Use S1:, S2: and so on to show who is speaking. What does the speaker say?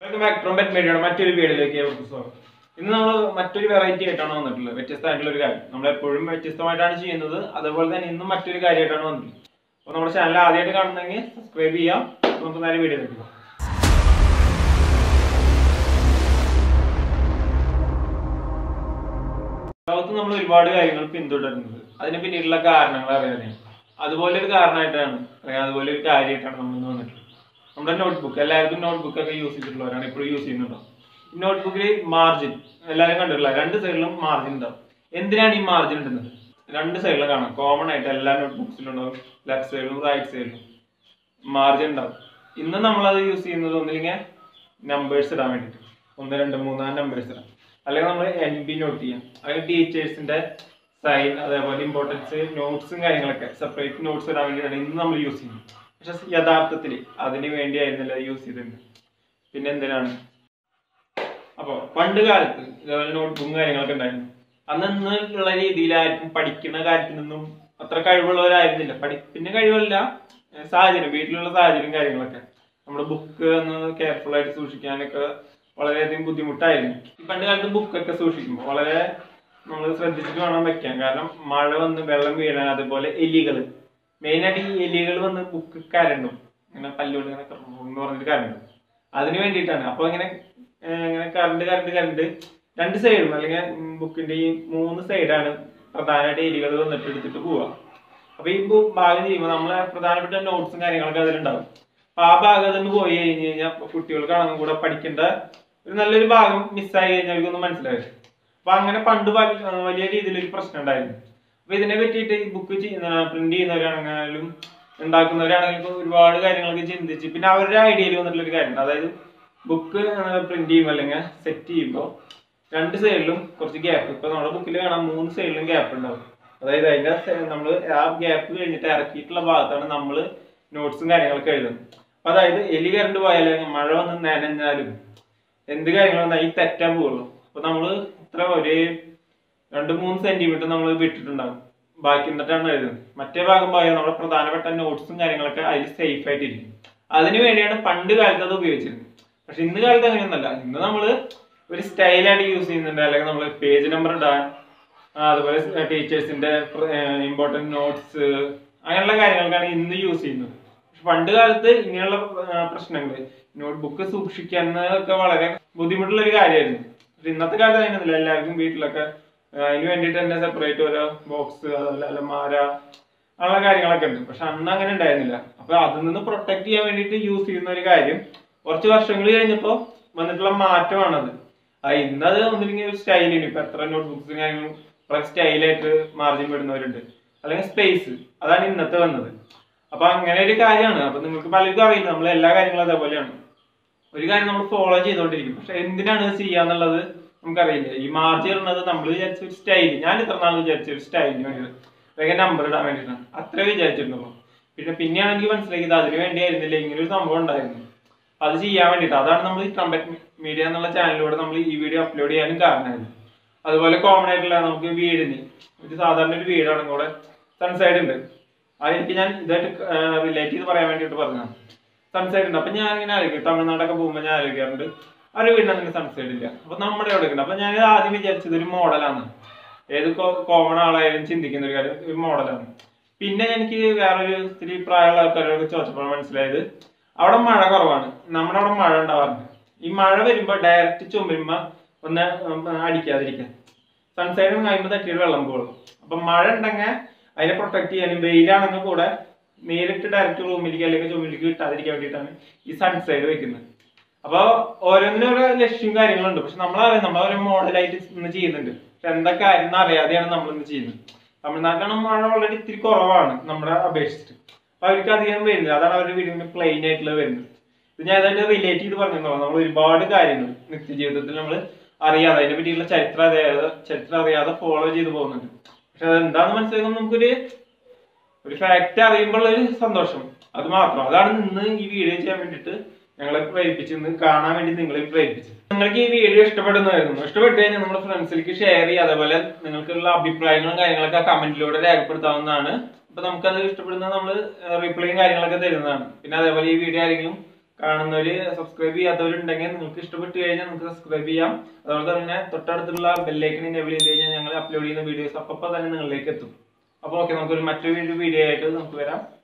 S1: welcome back from bet മീഡിയയുടെ മറ്റൊരു വീഡിയോയിലേക്ക് ഏവർക്കും സ്വാഗതം ഇന്ന് നമ്മൾ മറ്റൊരു വെറൈറ്റി ആയിട്ടാണ് വന്നിട്ടുള്ളത് വ്യത്യസ്തമായിട്ടുള്ള ഒരു കാര്യം നമ്മൾ എപ്പോഴും വ്യത്യസ്തമായിട്ടാണ് ചെയ്യുന്നത് അതുപോലെ തന്നെ ഇന്നും മറ്റൊരു കാര്യമായിട്ടാണ് വന്നിട്ടുള്ളത് അപ്പോൾ നമ്മുടെ ചാനൽ ആദ്യമായിട്ട് കാണുന്നെങ്കിൽ സബ്സ്ക്രൈബ് ചെയ്യാം അപ്പോൾ നമുക്ക് നേരെ വീഡിയോയിലേക്ക് പോകാം ലോകത്ത് നമ്മൾ ഒരുപാട് കാര്യങ്ങൾ പിന്തുടരുന്നത് അതിന് പിന്നിലുള്ള കാരണങ്ങൾ അറിയാതെ അതുപോലെ ഒരു കാരണമായിട്ടാണ് അല്ലെങ്കിൽ അതുപോലെ ഒരു കാര്യമായിട്ടാണ് നമ്മൾ ഇന്ന് വന്നിട്ടുള്ളത് നമ്മുടെ നോട്ട്ബുക്ക് എല്ലാവർക്കും നോട്ട്ബുക്ക് ഒക്കെ യൂസ് ചെയ്തിട്ടുള്ളവരാണ് ഇപ്പോഴും യൂസ് ചെയ്യുന്നുണ്ടോ നോട്ട്ബുക്കിൽ മാർജിൻ എല്ലാവരും കണ്ടിട്ടില്ല രണ്ട് സൈഡിലും മാർജിൻ ഉണ്ടാവും എന്തിനാണ് ഈ മാർജിൻ ഇടുന്നത് രണ്ട് സൈഡിലും കാണാം കോമൺ ആയിട്ട് എല്ലാ നോട്ട്ബുക്സിലും ഉണ്ടാവും ലെഫ്റ്റ് സൈഡിലും റൈറ്റ് സൈഡിലും മാർജിൻ ഉണ്ടാവും ഇന്ന് നമ്മളത് യൂസ് ചെയ്യുന്നത് ഒന്നില്ലെങ്കിൽ നമ്പേഴ്സ് ഇടാൻ വേണ്ടിയിട്ട് ഒന്ന് രണ്ട് മൂന്ന് ആ നമ്പേഴ്സ് ഇടാം അല്ലെങ്കിൽ നമ്മൾ എൻ ബി നോട്ട് ചെയ്യാം അല്ലെങ്കിൽ ടീച്ചേഴ്സിന്റെ സൈൻ അതേപോലെ ഇമ്പോർട്ടൻസ് നോട്ട്സും കാര്യങ്ങളൊക്കെ സെപ്പറേറ്റ് നോട്ട്സ് ഇടാൻ വേണ്ടിയിട്ടാണ് ഇന്ന് നമ്മൾ യൂസ് ചെയ്യുന്നത് പക്ഷെ യഥാർത്ഥത്തിൽ അതിന് വേണ്ടിയായിരുന്നില്ല യൂസ് ചെയ്തിരുന്നത് പിന്നെ എന്തിനാണ് അപ്പോൾ പണ്ട് കാലത്ത് ഇതേപോലെ നോട്ട്ബുക്കും കാര്യങ്ങളൊക്കെ ഉണ്ടായിരുന്നു അന്ന് ഇന്നുള്ള രീതിയിലായിരിക്കും പഠിക്കുന്ന കാര്യത്തിനൊന്നും അത്ര കഴിവുള്ളവരായിരുന്നില്ല പഠിപ്പിന്റെ കഴിവല്ല ഏഹ് സാഹചര്യം വീട്ടിലുള്ള സാഹചര്യം കാര്യങ്ങളൊക്കെ നമ്മുടെ ബുക്ക് ഒന്ന് കെയർഫുൾ ആയിട്ട് സൂക്ഷിക്കാനൊക്കെ വളരെയധികം ബുദ്ധിമുട്ടായിരുന്നു ഈ പണ്ട് കാലത്ത് ബുക്കൊക്കെ സൂക്ഷിക്കുമ്പോൾ വളരെ നമ്മൾ ശ്രദ്ധിച്ചിട്ട് വേണം വെക്കാൻ കാരണം മഴ വന്ന് വെള്ളം വീഴാൻ അതുപോലെ എലികൾ മെയിനായിട്ട് ഈ എലികൾ വന്ന് ബുക്ക് കരണ്ടും ഇങ്ങനെ പല്ലുകൊണ്ട് ഇങ്ങനെ കറങ്ങും എന്ന് പറഞ്ഞിട്ട് കരണ്ടും അതിന് വേണ്ടിയിട്ടാണ് അപ്പൊ ഇങ്ങനെ ഏഹ് ഇങ്ങനെ കറണ്ട് കറണ്ട് കറണ്ട് രണ്ട് സൈഡും അല്ലെങ്കിൽ ബുക്കിന്റെ ഈ മൂന്ന് സൈഡാണ് പ്രധാനമായിട്ട് എലികൾ വന്നിട്ട് എടുത്തിട്ട് പോവുക അപ്പൊ ഈ ബു- ഭാഗം ചെയ്യുമ്പോൾ നമ്മളെ പ്രധാനപ്പെട്ട നോട്ട്സും കാര്യങ്ങളൊക്കെ അതിലുണ്ടാവും അപ്പൊ ആ ഭാഗത്ത് നിന്ന് പോയി കഴിഞ്ഞ് കഴിഞ്ഞാൽ കുട്ടികൾക്കാണെങ്കിൽ കൂടെ പഠിക്കേണ്ട ഒരു നല്ലൊരു ഭാഗം മിസ്സായി കഴിഞ്ഞാൽ അവർക്കൊന്നും മനസ്സിലാവില്ല അപ്പൊ അങ്ങനെ പണ്ട് വൽ- ആ, വലിയ രീതിയിൽ ഒരു പ്രശ്നം ഉണ്ടായിരുന്നു അപ്പൊ ഇതിനെ പറ്റിയിട്ട് ഈ ബുക്ക് പ്രിന്റ് ചെയ്യുന്നവരാണെങ്കിലും ഉണ്ടാക്കുന്നവരാണെങ്കിലും ഒരുപാട് കാര്യങ്ങളൊക്കെ ചിന്തിച്ച് പിന്നെ അവരുടെ ഐഡിയയിൽ വന്നിട്ടുള്ള ഒരു കാര്യമുണ്ട് അതായത് ബുക്ക് പ്രിന്റ് ചെയ്യുമ്പോൾ അല്ലെങ്കിൽ സെറ്റ് ചെയ്യുമ്പോൾ രണ്ട് സൈഡിലും കുറച്ച് ഗ്യാപ്പ് ഇപ്പൊ നമ്മുടെ ബുക്കിൽ കാണാം മൂന്ന് സൈഡിലും ഗ്യാപ്പ് ഉണ്ടാവും അതായത് അതിന്റെ നമ്മൾ ആ ഗ്യാപ്പ് കഴിഞ്ഞിട്ട് ഇറക്കിയിട്ടുള്ള ഭാഗത്താണ് നമ്മൾ നോട്ട്സും കാര്യങ്ങളൊക്കെ എഴുതുന്നത് അപ്പൊ അതായത് എലി കറണ്ട് പോയാലും മഴ വന്ന് നനഞ്ഞാലും എന്ത് കാര്യങ്ങളും വന്നാൽ ഈ തെറ്റാൻ പോകുള്ളൂ അപ്പൊ നമ്മള് ഇത്ര ഒരു രണ്ട് മൂന്ന് സെന്റിമീറ്റർ നമ്മൾ വിട്ടിട്ടുണ്ടാകും ബാക്കി എന്നിട്ടാണ് എഴുതുന്നത് മറ്റേ ഭാഗം പോയാൽ നമ്മുടെ പ്രധാനപ്പെട്ട നോട്ട്സും കാര്യങ്ങളൊക്കെ അതിൽ സേഫ് ആയിട്ടിരിക്കും അതിനു വേണ്ടിയാണ് പണ്ട് കാലത്ത് അത് ഉപയോഗിച്ചിരുന്നത് പക്ഷെ ഇന്ന് കാലത്ത് അങ്ങനെയൊന്നല്ല ഇന്ന് നമ്മള് ഒരു സ്റ്റൈലായിട്ട് യൂസ് ചെയ്യുന്നുണ്ട് അല്ലെങ്കിൽ നമ്മൾ പേജ് നമ്പർ ഇടാൻ ആ, അതുപോലെ ടീച്ചേഴ്സിന്റെ ഇമ്പോർട്ടൻറ്റ് നോട്ട്സ് അങ്ങനെയുള്ള കാര്യങ്ങൾക്കാണ് ഇന്ന് യൂസ് ചെയ്യുന്നത് പക്ഷെ പണ്ട് കാലത്ത് ഇങ്ങനെയുള്ള പ്രശ്നങ്ങൾ നോട്ട്ബുക്ക് സൂക്ഷിക്കുന്നതൊക്കെ വളരെ ബുദ്ധിമുട്ടുള്ള ഒരു കാര്യമായിരുന്നു പക്ഷെ ഇന്നത്തെ കാലത്ത് അതിനൊന്നുമില്ല എല്ലാവർക്കും വീട്ടിലൊക്കെ ആ, അതിന് വേണ്ടിയിട്ട് തന്നെ സെപ്പറേറ്റ് ഓരോ ബോക്സ് അതുപോലെ അലമാര അങ്ങനെയുള്ള കാര്യങ്ങളൊക്കെ ഉണ്ട് പക്ഷെ അന്ന് അങ്ങനെ ഉണ്ടായിരുന്നില്ല അപ്പൊ അതിൽ നിന്ന് പ്രൊട്ടക്ട് ചെയ്യാൻ വേണ്ടിയിട്ട് യൂസ് ചെയ്യുന്ന ഒരു കാര്യം കുറച്ച് വർഷങ്ങൾ കഴിഞ്ഞപ്പോൾ വന്നിട്ടുള്ള മാറ്റമാണത് ആ ഇന്നത് ഒന്നില്ലെങ്കിൽ ഒരു സ്റ്റൈലിന് ഇപ്പൊ എത്ര നോട്ട്ബുക്സ് കാര്യങ്ങളും വളരെ സ്റ്റൈലായിട്ട് മാർജിൻ വിടുന്നവരുണ്ട് അല്ലെങ്കിൽ സ്പേസ് അതാണ് ഇന്നത്തെ വന്നത് അപ്പൊ അങ്ങനെ ഒരു കാര്യമാണ് അപ്പൊ നിങ്ങൾക്ക് പലർക്കും അറിയില്ല നമ്മൾ എല്ലാ കാര്യങ്ങളും അതേപോലെയാണ് ഒരു കാര്യം നമ്മൾ ഫോളോ ചെയ്തുകൊണ്ടിരിക്കും പക്ഷെ എന്തിനാണ് ഇത് ചെയ്യാന്നുള്ളത് നമുക്കറിയില്ല ഈ മാർജിൻ ഇടുന്നത് നമ്മൾ വിചാരിച്ച ഒരു സ്റ്റൈൽ ഞാൻ ഇത്ര നാൾ വിചാരിച്ച ഒരു സ്റ്റൈലിന് വേണ്ടിയിട്ട് അല്ലെങ്കിൽ നമ്പർ ഇടാൻ വേണ്ടിയിട്ടാണ് അത്രേ വിചാരിച്ചിരുന്നുള്ളൂ പിന്നെ പിന്നെയാണ് എനിക്ക് മനസ്സിലാക്കിയത് അതിന് വേണ്ടിയായിരുന്നില്ല ഇങ്ങനെ ഒരു സംഭവം ഉണ്ടായിരുന്നു അത് ചെയ്യാൻ വേണ്ടിയിട്ട് അതാണ് നമ്മൾ ഈ ട്രംപറ്റ് മീഡിയ എന്നുള്ള ചാനലിലൂടെ നമ്മൾ ഈ വീഡിയോ അപ്ലോഡ് ചെയ്യാനും കാരണമായത് അതുപോലെ കോമൺ ആയിട്ടുള്ള നമുക്ക് വീടിന് ഒരു സാധാരണ ഒരു വീടാണ് കൂടെ സൺസൈഡ് ഉണ്ട് അതെനിക്ക് ഞാൻ ഇതായിട്ട് റിലേറ്റ് ചെയ്ത് പറയാൻ വേണ്ടിയിട്ട് പറഞ്ഞതാണ് സൺസൈഡ് ഉണ്ട് അപ്പൊ ഞാൻ ഇങ്ങനെ ആലോചിക്കും തമിഴ്നാടൊക്കെ പോകുമ്പോൾ ഞാൻ ആലോചിക്കാറുണ്ട് അവരുടെ വീടിന് അങ്ങനെ സൺസൈഡ് ഇല്ല അപ്പൊ നമ്മുടെ അവിടെ ഉണ്ട് അപ്പൊ ഞാൻ ഇത് ആദ്യം വിചാരിച്ചത് ഒരു മോഡലാണ് ഏത് കോമൺ ആളായാലും ചിന്തിക്കുന്ന ഒരു കാര്യം ഒരു മോഡലാണ് പിന്നെ എനിക്ക് വേറൊരു ഇത്തിരി പ്രായമുള്ള ആൾക്കാരോട് ചോദിച്ചപ്പോൾ മനസ്സിലായത് അവിടെ മഴ കുറവാണ് നമ്മുടെ അവിടെ മഴ ഉണ്ടാവാറുണ്ട് ഈ മഴ വരുമ്പോ ഡയറക്റ്റ് ചുമരുമ്പോ ഒന്ന് ഉം അടിക്കാതിരിക്കാൻ സൺസൈഡും കഴിയുമ്പോൾ തട്ടിയിട്ട് വെള്ളം പോകുള്ളൂ അപ്പൊ മഴ ഉണ്ടെങ്കിൽ അതിനെ പ്രൊട്ടക്ട് ചെയ്യാനും വെയിലാണെങ്കിൽ കൂടെ നേരിട്ട് ഡയറക്റ്റ് റൂമിലേക്ക് അല്ലെങ്കിൽ ചുമരിലേക്ക് കിട്ടാതിരിക്കാൻ വേണ്ടിയിട്ടാണ് ഈ സൺസൈഡ് വെക്കുന്നത് അപ്പൊ ഓരോന്നിനും ഓരോ ലക്ഷ്യം കാര്യങ്ങളുണ്ട് പക്ഷെ നമ്മളറിയാം നമ്മൾ ഓരോ മോഡലായിട്ട് ഇന്ന് ചെയ്യുന്നുണ്ട് പക്ഷെ എന്താ കാര്യം എന്ന് അറിയാതെയാണ് നമ്മൾ ഇന്ന് ചെയ്യുന്നത് തമിഴ്നാട്ടിലാണ് മഴ ഓൾറെഡി ഇത്തിരി കുറവാണ് നമ്മുടെ അപേക്ഷിച്ചിട്ട് അപ്പൊ അവർക്ക് അധികം വരുന്നില്ല അതാണ് അവരുടെ വീടിന് പ്ലെയിൻ ആയിട്ടുള്ള വരുന്നത് ഇത് ഞാൻ അതിന്റെ റിലേറ്റ് ചെയ്ത് പറഞ്ഞു നമ്മൾ ഒരുപാട് കാര്യങ്ങൾ നിത്യജീവിതത്തിൽ നമ്മൾ അറിയാതെ അതിനെ പറ്റിയുള്ള ചരിത്രം അറിയാതെ ചരിത്രം അറിയാതെ ഫോളോ ചെയ്ത് പോകുന്നുണ്ട് പക്ഷെ അതെന്താന്ന് മനസ്സിലാക്കുമ്പോൾ നമുക്കൊരു ഒരു ഫാക്ട് അറിയുമ്പോൾ ഒരു സന്തോഷം അത് മാത്രം അതാണ് ഇന്ന് ഈ വീഡിയോ ചെയ്യാൻ വേണ്ടിയിട്ട് ഞങ്ങളെ പ്രേരിപ്പിച്ച് ഇന്ന് കാണാൻ വേണ്ടി നിങ്ങളെ പ്രേരിപ്പിച്ചത് നിങ്ങൾക്ക് ഈ വീഡിയോ ഇഷ്ടപ്പെടുന്നതായിരുന്നു ഇഷ്ടപ്പെട്ടു കഴിഞ്ഞാൽ നമ്മുടെ ഫ്രണ്ട്സിലേക്ക് ഷെയർ ചെയ്യുക അതേപോലെ നിങ്ങൾക്കുള്ള അഭിപ്രായങ്ങളും കാര്യങ്ങളൊക്കെ കമന്റിലൂടെ രേഖപ്പെടുത്താവുന്നതാണ് അപ്പൊ നമുക്കത് ഇഷ്ടപ്പെടുന്ന നമ്മൾ റിപ്ലൈയും കാര്യങ്ങളൊക്കെ തരുന്നതാണ് പിന്നെ അതേപോലെ ഈ വീഡിയോ ആരെങ്കിലും കാണുന്നവര് സബ്സ്ക്രൈബ് ചെയ്യാത്തവരുണ്ടെങ്കിൽ നിങ്ങൾക്ക് ഇഷ്ടപ്പെട്ട് കഴിഞ്ഞാൽ നിങ്ങൾക്ക് സബ്സ്ക്രൈബ് ചെയ്യാം അതുപോലെ തന്നെ തൊട്ടടുത്തുള്ള ബെല്ലൈക്കൻ എനേബിൾ ചെയ്ത് കഴിഞ്ഞാൽ ഞങ്ങൾ അപ്ലോഡ് ചെയ്യുന്ന വീഡിയോസ് അപ്പം തന്നെ നിങ്ങളിലേക്ക് എത്തും അപ്പോൾ ഓക്കെ നമുക്കൊരു മറ്റൊരു വീഡിയോ ആയിട്ട് നമുക്ക് വരാം